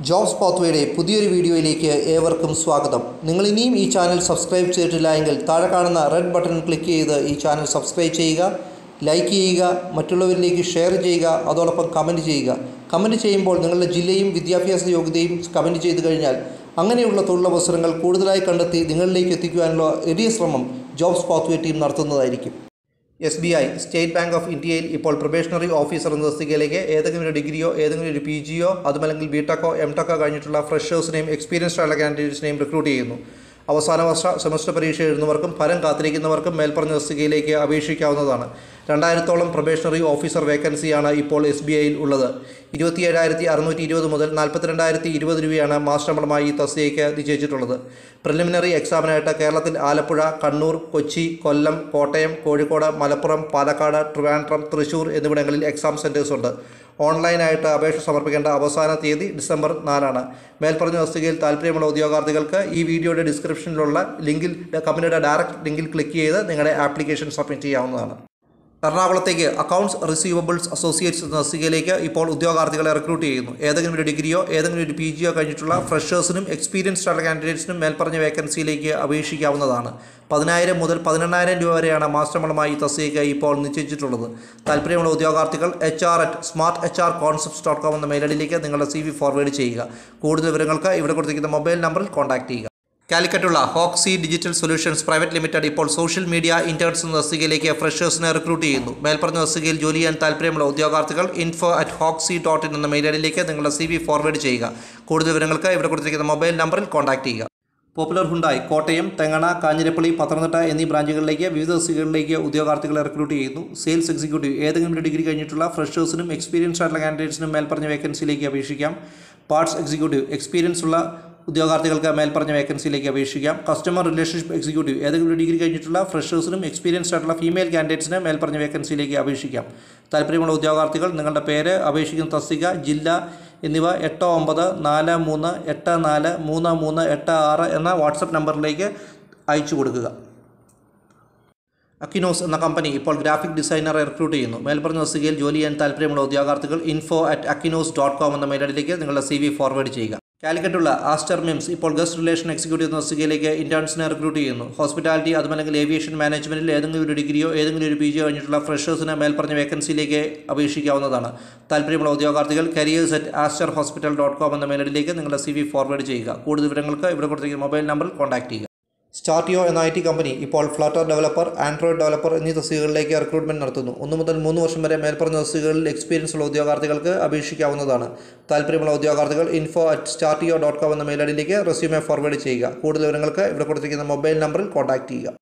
jobs പാത്വേയുടെ പുതിയൊരു വീഡിയോയിലേക്ക് ഏവർക്കും സ്വാഗതം നിങ്ങൾ ഇനിയും ഈ ചാനൽ സബ്സ്ക്രൈബ് ചെയ്തിട്ടില്ല എങ്കിൽ താഴെ കാണുന്ന റെഡ് ബട്ടൺ ക്ലിക്ക് ചെയ്ത് ഈ ചാനൽ സബ്സ്ക്രൈബ് ചെയ്യുക ലൈക്ക് ചെയ്യുക മറ്റുള്ളവരിലേക്ക് ഷെയർ ചെയ്യുക അതോടൊപ്പം കമൻറ്റ് ചെയ്യുക കമൻറ്റ് ചെയ്യുമ്പോൾ നിങ്ങളുടെ ജില്ലയും വിദ്യാഭ്യാസ യോഗ്യതയും കമൻറ്റ് ചെയ്ത് കഴിഞ്ഞാൽ അങ്ങനെയുള്ള തൊഴിലവസരങ്ങൾ കൂടുതലായി കണ്ടെത്തി നിങ്ങളിലേക്ക് എത്തിക്കുവാനുള്ള എളിയ ശ്രമം ജോബ്സ് പാത്വേ ടീം നടത്തുന്നതായിരിക്കും S B I state bank of ഇന്ത്യയിൽ ഇപ്പോൾ പ്രൊബേഷണറി ഓഫീസർ എന്ന തസ്തികയിലേക്ക് ഏതെങ്കിലും ഒരു ഡിഗ്രിയോ ഏതെങ്കിലും ഒരു പി ജിയോ അതുമല്ലെങ്കിൽ ബി ടെക്കോ എം ടെക്കോ കഴിഞ്ഞിട്ടുള്ള ഫ്രഷേഴ്സിനെയും എക്സ്പീരിയൻസ്ഡ് ആയിട്ടുള്ള കാൻഡിഡേറ്റ്സിനെയും റിക്രൂട്ട് ചെയ്യുന്നു അവസാന വർഷ സെമസ്റ്റർ പരീക്ഷ എഴുതുന്നവർക്കും ഫലം കാത്തിരിക്കുന്നവർക്കും മേൽപ്പറഞ്ഞ തസ്തികയിലേക്ക് അപേക്ഷിക്കാവുന്നതാണ് രണ്ടായിരത്തോളം പ്രൊബേഷണറി ഓഫീസർ വേക്കൻസിയാണ് ഇപ്പോൾ എസ് ബി ഐയിൽ ഉള്ളത് ഇരുപത്തിയേഴായിരത്തി അറുന്നൂറ്റി ഇരുപത് മുതൽ നാൽപ്പത്തിരണ്ടായിരത്തി ഇരുപത് രൂപയാണ് മാസ് ശമ്പളമായി ഈ തസ്തികയ്ക്ക് നിശ്ചയിച്ചിട്ടുള്ളത് പ്രിലിമിനറി എക്സാമിനായിട്ട് കേരളത്തിൽ ആലപ്പുഴ കണ്ണൂർ കൊച്ചി കൊല്ലം കോട്ടയം കോഴിക്കോട് മലപ്പുറം പാലക്കാട് ട്രിവാൻഡ്രം തൃശൂർ എന്നിവിടങ്ങളിൽ എക്സാം സെൻറ്റേഴ്സ് ഉണ്ട് ഓൺലൈനായിട്ട് അപേക്ഷ സമർപ്പിക്കേണ്ട അവസാന തീയതി ഡിസംബർ നാലാണ് മേൽപ്പറഞ്ഞ തസ്തികയിൽ താല്പര്യമുള്ള ഉദ്യോഗാർത്ഥികൾക്ക് ഈ വീഡിയോയുടെ ഡിസ്ക്രിപ്ഷനിലുള്ള ലിങ്കിൽ കമ്പനിയുടെ ഡയറക്റ്റ് ലിങ്കിൽ ക്ലിക്ക് ചെയ്ത് നിങ്ങളുടെ ആപ്ലിക്കേഷൻ സബ്മിറ്റ് ചെയ്യാവുന്നതാണ് എറണാകുളത്തേക്ക് അക്കൗണ്ട്സ് റിസീവബിൾസ് അസോസിയേറ്റ്സ് എന്ന തസ്തികയിലേക്ക് ഇപ്പോൾ ഉദ്യോഗാർത്ഥികളെ റിക്രൂട്ട് ചെയ്യുന്നു ഏതെങ്കിലും ഒരു ഡിഗ്രിയോ ഏതെങ്കിലും ഒരു പി ജിയോ കഴിഞ്ഞിട്ടുള്ള ഫ്രഷേഴ്സിനും എക്സ്പീരിയൻസ്ഡ് ആയിട്ടുള്ള കാൻഡിഡേറ്റ്സിനും മേൽപ്പറഞ്ഞ വേക്കൻസിയിലേക്ക് അപേക്ഷിക്കാവുന്നതാണ് പതിനായിരം മുതൽ പതിനെണ്ണായിരം രൂപ വരെയാണ് മാസ്റ്റർമളമായി ഈ തസ്തികയ്ക്ക് ഇപ്പോൾ നിശ്ചയിച്ചിട്ടുള്ളത് താല്പര്യമുള്ള ഉദ്യോഗാർത്ഥികൾ H R at smart H R concepts dot com എന്ന മെയിൽ ഐഡിയിലേക്ക് നിങ്ങളുടെ സി വി ഫോർവേഡ് ചെയ്യുക കൂടുതൽ വിവരങ്ങൾക്ക് ഇവിടെ കൊടുത്തിരിക്കുന്ന മൊബൈൽ നമ്പറിൽ കോൺടാക്ട് ചെയ്യുക കാലിക്കറ്റുള്ള Hoxy digital solutions private limited ഇപ്പോൾ സോഷ്യൽ മീഡിയ ഇന്റേൺസ് എന്ന തസ്തികയിലേക്ക് ഫ്രഷേഴ്സിനെ റിക്രൂട്ട് ചെയ്യുന്നു മേൽപ്പറഞ്ഞ തസ്തികയിൽ ജോലി ചെയ്യാൻ താല്പര്യമുള്ള ഉദ്യോഗാർത്ഥികൾ info at Hoxy dot in എന്ന മെയിൽ ഐഡിയിലേക്ക് നിങ്ങളുടെ സി വി ഫോർവേഡ് ചെയ്യുക കൂടുതൽ വിവരങ്ങൾക്ക് ഇവിടെ കൊടുത്തിരിക്കുന്ന മൊബൈൽ നമ്പറിൽ കോൺടാക്ട് ചെയ്യുക പോപ്പുലർ ഹുണ്ടായി കോട്ടയം തെങ്ങണ കാഞ്ഞിരപ്പള്ളി പത്തനംതിട്ട എന്നീ ബ്രാഞ്ചുകളിലേക്ക് വിവിധ തസ്തികകളിലേക്ക് ഉദ്യോഗാർത്ഥികളെ റിക്രൂട്ട് ചെയ്യുന്നു സെയിൽസ് എക്സിക്യൂട്ടീവ് ഏതെങ്കിലും ഒരു ഡിഗ്രി കഴിഞ്ഞിട്ടുള്ള ഫ്രഷേഴ്സിനും എക്സ്പീരിയൻസ് ആയിട്ടുള്ള കാൻഡിഡേറ്റ്സിനും മേൽപ്പറഞ്ഞ വേക്കൻസിയിലേക്ക് അപേക്ഷിക്കാം പാർട്സ് എക്സിക്യൂട്ടീവ് എക്സ്പീരിയൻസ് ഉള്ള ഉദ്യോഗാർത്ഥികൾക്ക് മേൽപ്പറഞ്ഞ വേക്കൻസിയിലേക്ക് അപേക്ഷിക്കാം കസ്റ്റമർ റിലേഷൻഷിപ്പ് എക്സിക്യൂട്ടീവ് ഏതെങ്കിലും ഒരു ഡിഗ്രി കഴിഞ്ഞിട്ടുള്ള ഫ്രഷേഴ്സിനും എക്സ്പീരിയൻസ്ഡ് ആയിട്ടുള്ള ഫീമെയിൽ കാൻഡിഡേറ്റ്സിന് മേൽപ്പറഞ്ഞ വേക്കൻസിയിലേക്ക് അപേക്ഷിക്കാം താല്പര്യമുള്ള ഉദ്യോഗാർത്ഥികൾ നിങ്ങളുടെ പേര് അപേക്ഷിക്കുന്ന തസ്തിക ജില്ല എന്നിവ എട്ട് ഒമ്പത് നാല് മൂന്ന് എട്ട് നാല് മൂന്ന് മൂന്ന് എട്ട് ആറ് എന്ന വാട്സപ്പ് നമ്പറിലേക്ക് അയച്ചു കൊടുക്കുക അക്കിനോസ് എന്ന കമ്പനി ഇപ്പോൾ ഗ്രാഫിക് ഡിസൈനറെ റിക്രൂട്ട് ചെയ്യുന്നു മേൽപ്പറഞ്ഞ തസ്തികയിൽ ജോലി ചെയ്യാൻ താല്പര്യമുള്ള ഉദ്യോഗാർത്ഥികൾ info at Akkinos dot com എന്ന മെയിലഡിലേക്ക് നിങ്ങളുടെ സി വി ഫോർവേഡ് ചെയ്യുക കാലിക്കറ്റുള്ള ആസ്റ്റർ മിംസ് ഇപ്പോൾ ഗസ്റ്റ് റിലേഷൻ എക്സിക്യൂട്ടീവ് എന്ന തസ്തികയിലേക്ക് ഇന്റേൺസിനെ റിക്രൂട്ട് ചെയ്യുന്നു ഹോസ്പിറ്റാലിറ്റി അതുമല്ലെങ്കിൽ ഏവിയേഷൻ മാനേജ്മെന്റിൽ ഏതെങ്കിലും ഒരു ഡിഗ്രിയോ ഏതെങ്കിലും ഒരു പി ജിയോ കഴിഞ്ഞിട്ടുള്ള ഫ്രഷേഴ്സിന് മേൽപ്പറഞ്ഞ വേക്കൻസിയിലേക്ക് അപേക്ഷിക്കാവുന്നതാണ് താല്പര്യമുള്ള ഉദ്യോഗാർത്ഥികൾ careers at Aster hospital dot com എന്ന മെയിലഡിലേക്ക് നിങ്ങളുടെ സി വി ഫോർവേഡ് ചെയ്യുക കൂടുതൽ വിവരങ്ങൾക്ക് ഇവിടെ കൊടുത്തിരിക്കുന്ന മൊബൈൽ നമ്പറിൽ കോൺടാക്ട് ചെയ്യുക സ്റ്റാർട്ടിയോ എന്ന ഐ ടി കമ്പനി ഇപ്പോൾ ഫ്ലട്ടർ ഡെവലപ്പർ ആൻഡ്രോയിഡ് ഡെവലപ്പർ എന്നീ തസ്തികകളിലേക്ക് റിക്രൂട്ട്മെന്റ് നടത്തുന്നു ഒന്ന് മുതൽ മൂന്ന് വർഷം വരെ മേൽപ്പറഞ്ഞ തസ്തികകളിൽ എക്സ്പീരിയൻസ് ഉള്ള ഉദ്യോഗാർത്ഥികൾക്ക് അപേക്ഷിക്കാവുന്നതാണ് താല്പര്യമുള്ള ഉദ്യോഗാർത്ഥികൾ info at Startio dot com എന്ന മെയിൽ ഐഡിയിലേക്ക് റെസ്യൂമെ ഫോർവേഡ് ചെയ്യുക കൂടുതൽ വിവരങ്ങൾക്ക് ഇവിടെ കൊടുത്തിരിക്കുന്ന മൊബൈൽ നമ്പറിൽ കോൺടാക്ട് ചെയ്യുക